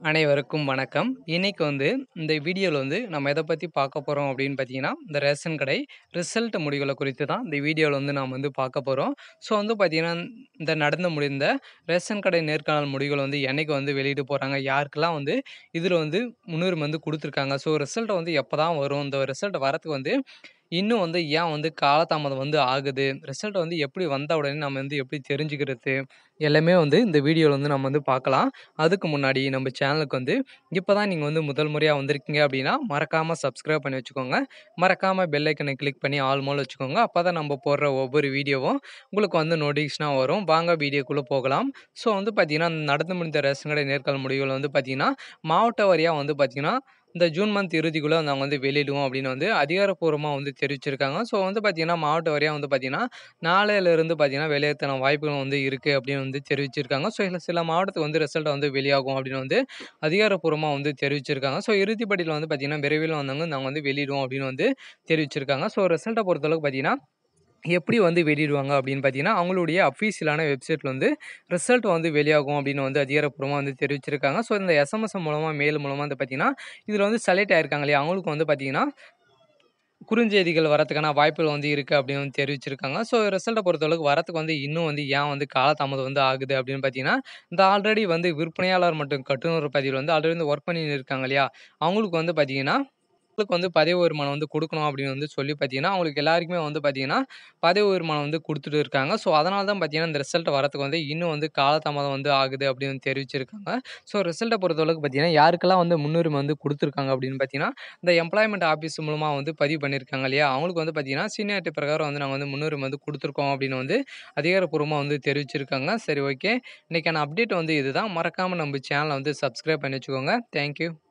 அனைவருக்கும் வணக்கம். இன்னைக்கு வந்து இந்த வீடியோல வந்து நம்ம எத பத்தி பார்க்க போறோம் அப்படின்னு பார்த்தீங்கன்னா, இந்த ரேஷன் கடை ரிசல்ட் முடிவுகள குறித்து தான் இந்த வீடியோல வந்து நாம வந்து பார்க்க போறோம். ஸோ வந்து பார்த்தீங்கன்னா, இந்த நடந்து முடிந்த ரேஷன் கடை நேர்காணல் முடிவுகள் வந்து என்னைக்கு வந்து வெளியிட போறாங்க? யாருக்கெல்லாம் வந்து இதில வந்து முன்னுரிமை வந்து குடுத்துருக்காங்க? ஸோ ரிசல்ட் வந்து எப்ப தான் வரும்? இந்த ரிசல்ட் வரதுக்கு வந்து இன்னும் வந்து ஏன் வந்து காலதாமதம் வந்து ஆகுது? ரிசல்ட் வந்து எப்படி வந்த உடனே நம்ம வந்து எப்படி தெரிஞ்சுக்கிறது? எல்லாமே வந்து இந்த வீடியோல வந்து நம்ம வந்து பார்க்கலாம். அதுக்கு முன்னாடி நம்ம சேனலுக்கு வந்து இப்ப தான் நீங்க வந்து முதல் முறையா வந்திருக்கீங்க அப்படின்னா, மறக்காம சப்ஸ்கிரைப் பண்ணி வச்சுக்கோங்க. மறக்காம பெல் ஐக்கன கிளிக் பண்ணி ஆல் மோல வச்சுக்கோங்க. அப்பதான் நம்ம போடுற ஒவ்வொரு வீடியோவும் உங்களுக்கு வந்து நோட்டிஃபிகேஷனா வரும். வாங்க வீடியோக்குள்ள போகலாம். ஸோ வந்து பார்த்தீங்கன்னா, நடந்து முடிந்த ரேஷன் கடை நேர்காணல் முடிவுகள் வந்து பார்த்தீங்கன்னா, மாவட்ட வாரியா வந்து பார்த்தீங்கன்னா, இந்த ஜூன் மந்த் இறுதிக்குள்ள நாங்க வந்து வெளியிடுவோம் அப்படின்னு வந்து அதிகாரப்பூர்வமா வந்து தெரிவிச்சிருக்காங்க. ஸோ வந்து பார்த்தீங்கன்னா, மாவட்ட வாரியா வந்து பார்த்தீங்கன்னா, நாளையிலிருந்து பார்த்தீங்கன்னா, வெளியிடறதுக்கான வாய்ப்புகள் வந்து இருக்கு அப்படின்னு வந்து தெரிவிச்சிருக்காங்க. ஸோ இதுல சில மாவட்டத்துக்கு வந்து ரிசல்ட் வந்து வெளியாகும் அப்படின்னு வந்து அதிகாரப்பூர்வமா வந்து தெரிவிச்சிருக்காங்க. ஸோ இறுதி பட்டியல் வந்து பார்த்தீங்கன்னா, விரைவில் வந்து நாங்க வந்து வெளியிடுவோம் அப்படின்னு வந்து தெரிவிச்சிருக்காங்க. ஸோ ரிசல்ட்ட பொறுத்தளவுக்கு பார்த்தீங்கன்னா, எப்படி வந்து வெளியிடுவாங்க அப்படின்னு பார்த்தீங்கன்னா, அவங்களுடைய அஃபிஷியலான வெப்சைட்ல வந்து ரிசல்ட் வந்து வெளியாகும் அப்படின்னு வந்து அதிகாரப்பூர்வமா வந்து தெரிவிச்சிருக்காங்க. ஸோ இந்த எஸ்எம்எஸ் மூலமா, மெயில் மூலமா வந்து பார்த்தீங்கன்னா, இதில வந்து செலக்ட் ஆயிருக்காங்க இல்லையா? அவங்களுக்கு வந்து பார்த்தீங்கன்னா, குறுஞ்செய்திகள் வரதுக்கான வாய்ப்புகள் வந்து இருக்கு அப்படின்னு வந்து தெரிவிச்சிருக்காங்க. ஸோ ரிசல்ட்ட பொறுத்தளவுக்கு வரதுக்கு வந்து இன்னும் வந்து ஏன் வந்து காலதாமதம் வந்து ஆகுது அப்படின்னு பார்த்தீங்கன்னா, இந்த ஆல்ரெடி வந்து விற்பனையாளர் மற்றும் கட்டுநர் பதிவுல வந்து ஆல்ரெடி வந்து ஒர்க் பண்ணின்னு இருக்காங்க இல்லையா? அவங்களுக்கு வந்து பார்த்தீங்கன்னா, அவங்களுக்கு வந்து பதவி உயர்மானம் வந்து குடுக்கணும் அப்படின்னு வந்து சொல்லி பார்த்தீங்கன்னா, அவங்களுக்கு எல்லாருக்குமே வந்து பார்த்தீங்கன்னா, பதவி உயர்மானம் வந்து குடுத்துட்டு இருக்காங்க. ஸோ அதனால தான் பார்த்தீங்கன்னா, இந்த ரிசல்ட் வரதுக்கு வந்து இன்னும் வந்து காலதாமதம் வந்து ஆகுது அப்படின்னு வந்து தெரிவிச்சிருக்காங்க. ஸோ ரிசல்ட்ட பொறுத்தளவுக்கு பார்த்தீங்கன்னா, யாருக்கெல்லாம் வந்து முன்னுரிமை வந்து குடுத்துருக்காங்க அப்படின்னு பார்த்தீங்கன்னா, இந்த எம்ப்ளாய்மென்ட் ஆஃபீஸ் மூலமா வந்து பதிவு பண்ணியிருக்காங்க இல்லையா? அவங்களுக்கு வந்து பார்த்தீங்கன்னா, சீனியாரிட்டி பிரகாரம் வந்து நாங்க வந்து முன்னுரிமை வந்து குடுத்துருக்கோம் அப்படின்னு வந்து அதிகாரப்பூர்வமா வந்து தெரிவிச்சிருக்காங்க. சரி ஓகே. இன்னைக்கான அப்டேட் வந்து இதுதான். மறக்காம நம்ம சேனல வந்து சப்ஸ்கிரைப் பண்ணி வச்சுக்கோங்க. Thank you.